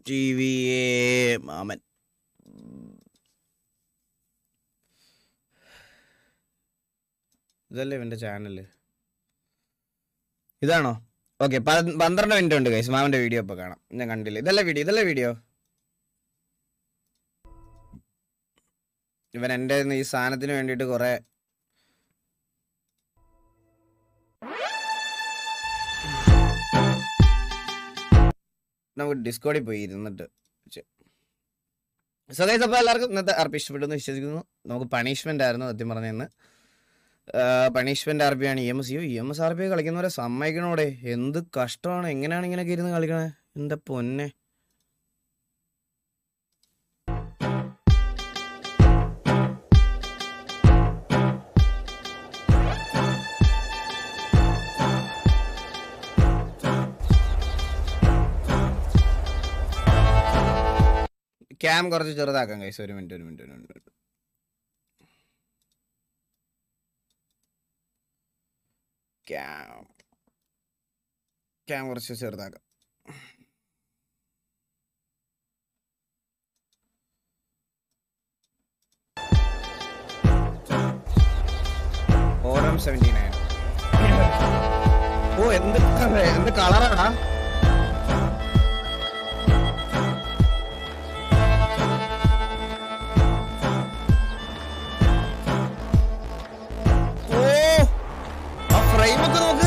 T V A മാമൻ ഇതല്ലേ ഇവന്റെ ചാനല് ഇതാണോ ഓക്കെ പന്ത്രണ്ട് മിനിറ്റ് ഉണ്ട് കൈസ് മാമന്റെ വീഡിയോ ഇപ്പൊ കാണാം ഞാൻ കണ്ടില്ല ഇതല്ലേ വീഡിയോ ഇതല്ലേ വീഡിയോ ഇവൻ എൻ്റെ കയ്യിന്ന് ഈ സാധനത്തിന് വേണ്ടിയിട്ട് കുറെ നമുക്ക് ഡിസ്കോഡിൽ പോയി ഇരുന്നിട്ട് സോ ഗൈസ് അപ്പോൾ എല്ലാവർക്കും ഇന്നത്തെ ആർപ്പി ഇഷ്ടപ്പെട്ടെന്ന് വിശ്വസിക്കുന്നു നമുക്ക് പണിഷ്മെന്റ് ആയിരുന്നു സത്യം പറഞ്ഞെന്ന് പണിഷ്മെന്റ് ആർ പി ആണ് E M S U E M S R P കളിക്കുന്നവരെ സമ്മതിക്കണോടെ എന്ത് കഷ്ടമാണ് എങ്ങനെയാണ് ഇങ്ങനെയൊക്കെ ഇരുന്ന് കളിക്കണേ എൻ്റെ പൊന്നെ ക്യാം കുറച്ച് ചെറുതാക്കാം കൈസ് ഒരു മിനിറ്റ് ഒരു മിനിറ്റ് ഒരു മിനിറ്റ് ക്യാം ക്യാം കുറച്ച് ചെറുതാക്കാം ഓരം സെവൻറ്റി നയൻ ഓ എന്ത് എന്ത് കളറാടാ ഓ ആ ഫ്രെയിം ഒക്കെ നോക്ക്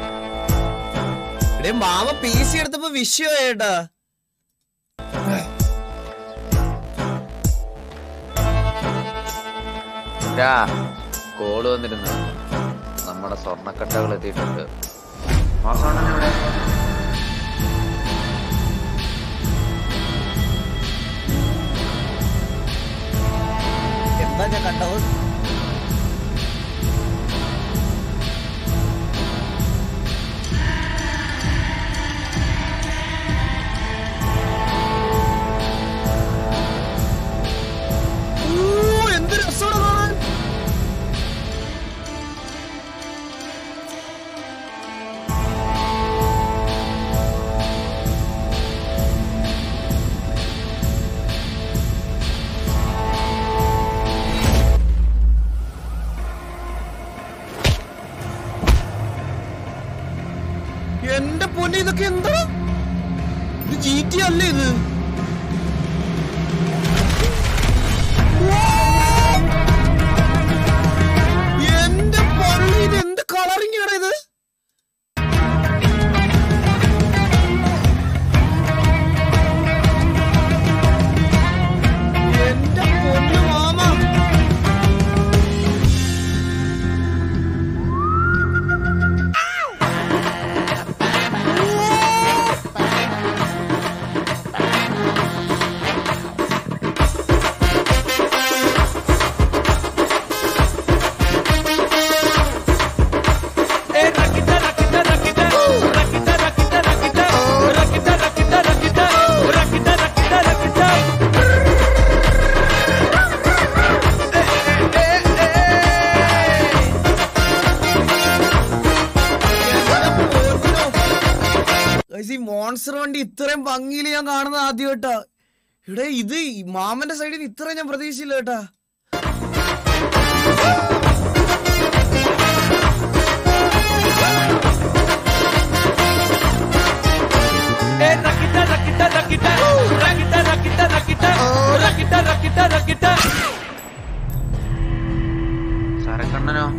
എടേ മാമ പി സി എടുത്തപ്പോ വിഷയമായിട്ടാ കോള് വന്നിരുന്നു നമ്മുടെ സ്വർണ്ണക്കട്ടകൾ എത്തിയിട്ടുണ്ട് മാസമാണ് ഇവിടെ എന്താ ഞാൻ കണ്ടത് ഓ, എന്ത് രസമാണ് കാണാൻ എന്റെ പൊന്നെ ഇതൊക്കെ എന്താ ഇത് ജി ടി അല്ലേ ഇത് എന്റെ പള്ളി ഇത് എന്ത് കളറിംഗ് ആണ് ഇത് എന്റെ പൊന്നു മാമ Guys, ഈ മോൺസ്റ്റർ വണ്ടി ഇത്രയും ഭംഗിയിൽ ഞാൻ കാണുന്നത് ആദ്യമായിട്ടാ ഇവിടെ ഇത് ഈ മാമന്റെ സൈഡിൽ നിന്ന് ഇത്രയും ഞാൻ പ്രതീക്ഷിച്ചില്ല കേട്ടാ സരക്കണ്ണനോ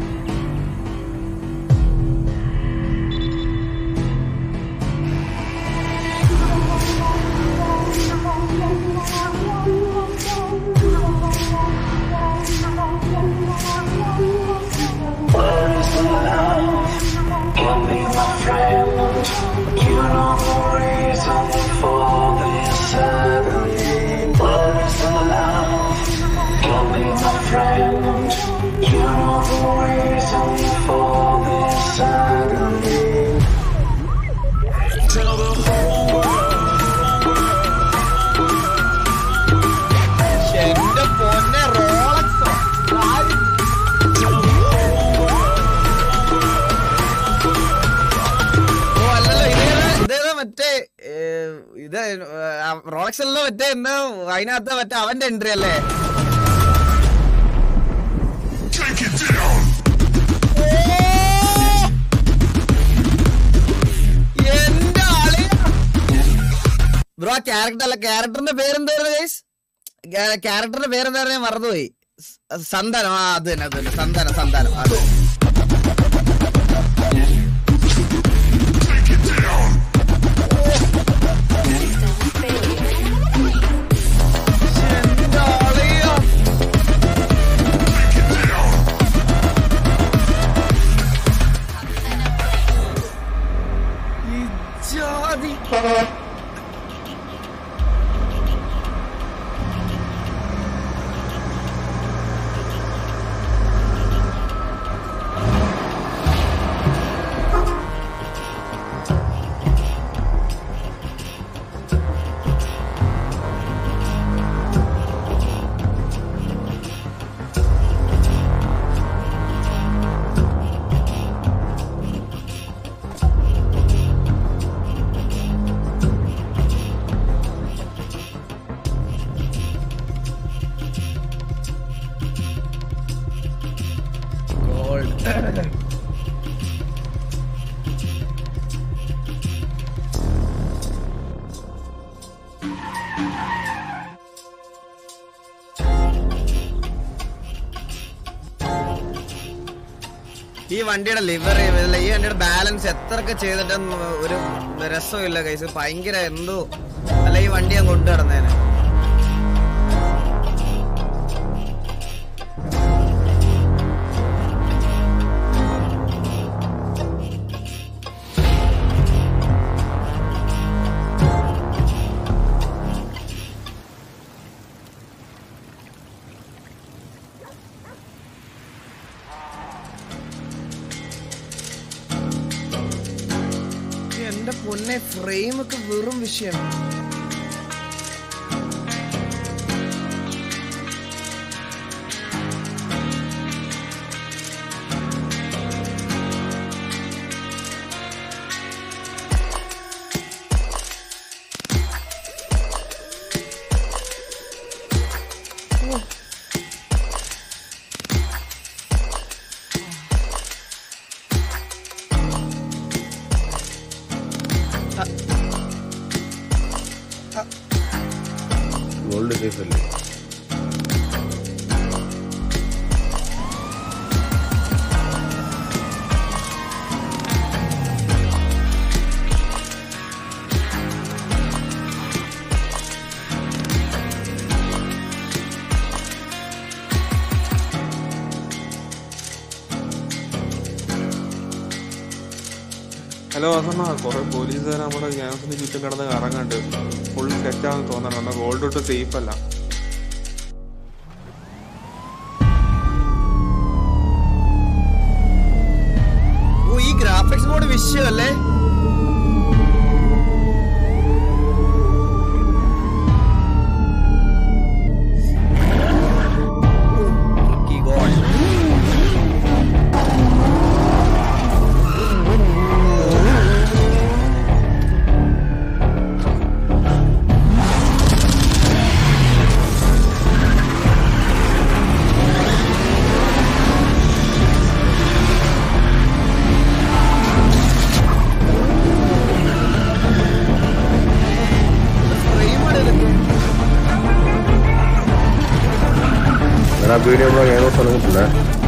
Give me my friend. You know the reason for this agony. What is the love? Give me my friend. You know the reason. Rolex അല്ല മറ്റേ എന്താ അതിനകത്ത് മറ്റേ അവന്റെ എൻട്രി അല്ലേ എന്റെ ആളിയാ. ബ്രോ ആ ക്യാരക്ടർ അല്ല ക്യാരക്ടറിന്റെ പേരെന്തായിരുന്നു ഗൈസ് ക്യാരക്ടറിന്റെ പേരെന്തായിരുന്നു ഞാൻ മറന്നുപോയി സ- സന്താനം ആ അത് തന്നെ അത് തന്നെ സന്താനം സന്താനം അത് എന്റെ ആളിയാ. ഈ ജാതി ഗോൾഡ് ഈ വണ്ടിയുടെ ലിവർ ഈ വണ്ടിയുടെ ബാലൻസ് എത്രയൊക്കെ ചെയ്തിട്ടും ഒരു രസമില്ല കൈസ് ഭയങ്കര എന്തോ അല്ല ഈ വണ്ടി ഞാൻ കൊണ്ടു നടന്നേനെ എന്റെ പൊന്നെ ഫ്രെയിം ഒക്കെ വെറും വിഷയം ഗോൾഡ് സേഫ് അല്ലേ ഹലോ അസമ്മ കുറെ പോലീസുകാർ നമ്മുടെ ഗ്യാസിന് ചുറ്റും കിടന്ന് കറങ്ങണ്ട് ഫുൾ സെറ്റാന്ന് തോന്നണം എന്നാൽ ഗോൾഡ് ഒട്ട് സേഫ് അല്ല ഓ ഈ ഗ്രാഫിക്സ് ബോർഡ് വിഷയമല്ലേ ഈ ഗോൾ എടാ വീഡിയോ ബ്ലോ ഏതോ സ്ഥലത്തില്ല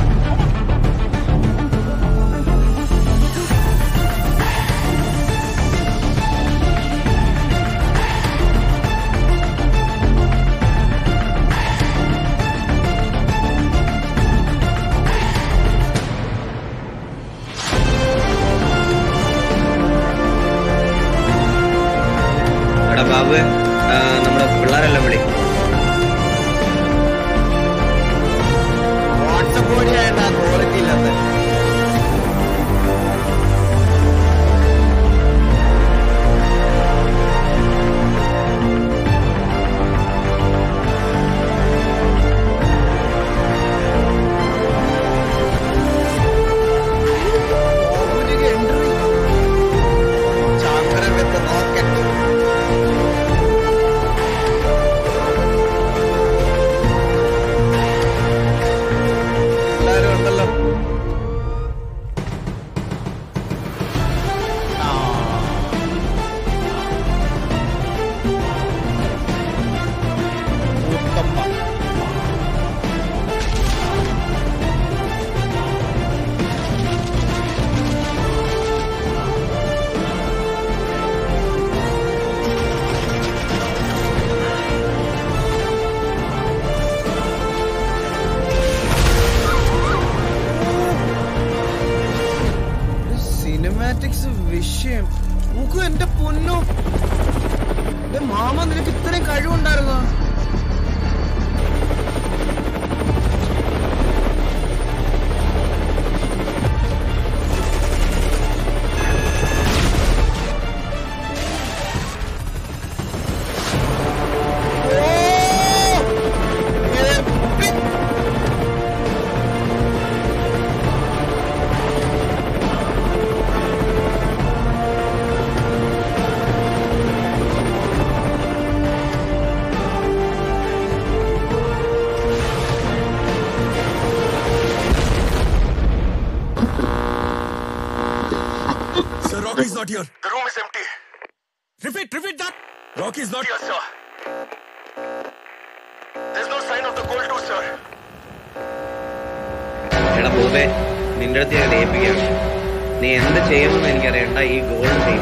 എടാ ബാബു ആ, നമ്മുടെ പിള്ളേരെല്ലാം വിളി വാട്സപ്പ് വഴി സിനിമാറ്റിക്സ് വിഷയം നോക്കൂ എന്റെ പൊന്നോ എന്റെ മാമ നിനക്ക് ഇത്രയും കഴിവുണ്ടായിരുന്നോ Sir, Rocky is not here. The room is empty. Repeat, repeat that. Rocky is not Yes, sir. There's no sign of the gold too, sir. എടാ ബോബെ നിന്റെ അടുത്ത് ഞാൻ ഏൽപ്പിക്കുകയാണ് നീ എന്ത് ചെയ്യുമെന്ന് എനിക്കറിയണ്ട ഈ ഗോൾ ചെയ്യും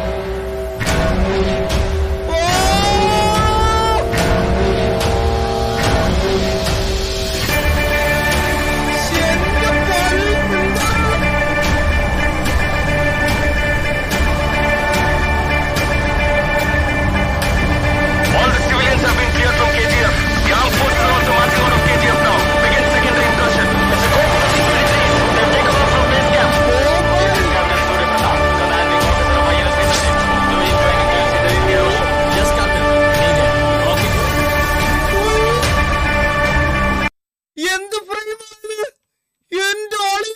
All the civilians have been cleared from KGF. The armed forces are also marching out of KGF now. Begin secondary incursion. It's a go for the secret team. They've taken off from base camp. Captain Surya Pratap, commanding officer of INS Indonesia. Doing training drills in the Indian Ocean. Yes, Captain. Needed. Rocky. എന്ത് പ്രേമാണ് എന്റെ ആളിയ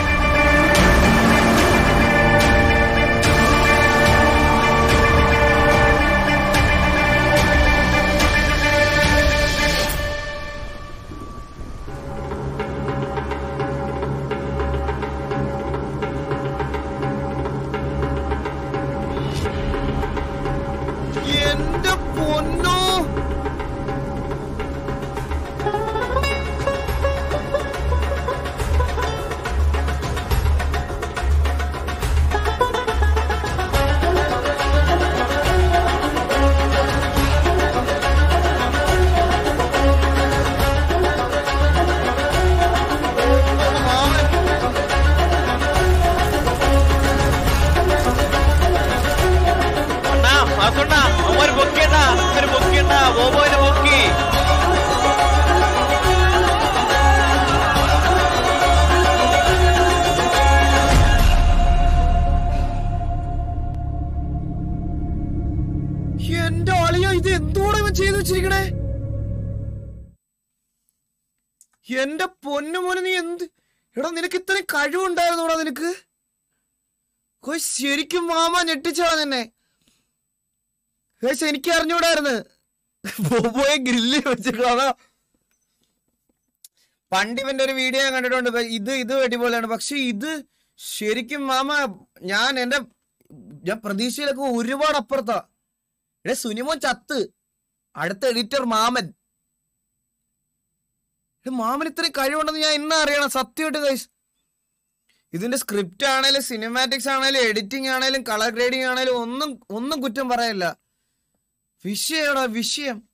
എന്റെ പൊന്നോ എന്റെ ആളിയ ഇത് എന്തോടെ ഇവൻ ചെയ്തു വെച്ചിരിക്കണേ എന്റെ പൊന്നു മോനെ നീ എന്ത് എടാ നിനക്ക് ഇത്രയും കഴിവുണ്ടായിരുന്നോടാ നിനക്ക് കൊയ് ശരിക്കും മാമ ഞെട്ടിച്ചോടാ നിന്നെ ഏശ് എനിക്ക് അറിഞ്ഞൂടായിരുന്നു ബോബോയെ ഗ്രില്ല് വെച്ചിട്ടാ പണ്ട് ഇവന്റെ ഒരു വീഡിയോ ഞാൻ കണ്ടിട്ടുണ്ട് ബ- ഇത് ഇത് അടിപൊളിയാണ് പക്ഷെ ഇത് ശരിക്കും മാമ ഞാൻ എന്റെ ഞാൻ പ്രതീക്ഷയിലൊക്കെ ഒരുപാട് അപ്പുറത്താ എടേ സുനിമോൻ ചത്ത് അടുത്ത എഡിറ്റർ മാമൻ എടേ, മാമൻ ഇത്രയും കഴിവുണ്ടെന്ന് ഞാൻ ഇന്ന് അറിയണം സത്യമായിട്ട് കൈസ് ഇതിന്റെ സ്ക്രിപ്റ്റ് ആണേലും സിനിമാറ്റിക്സ് ആണേലും എഡിറ്റിംഗ് ആണേലും കളർ ഗ്രേഡിംഗ് ആണേലും ഒന്നും ഒന്നും കുറ്റം പറയല്ല വിഷയടാ വിഷയം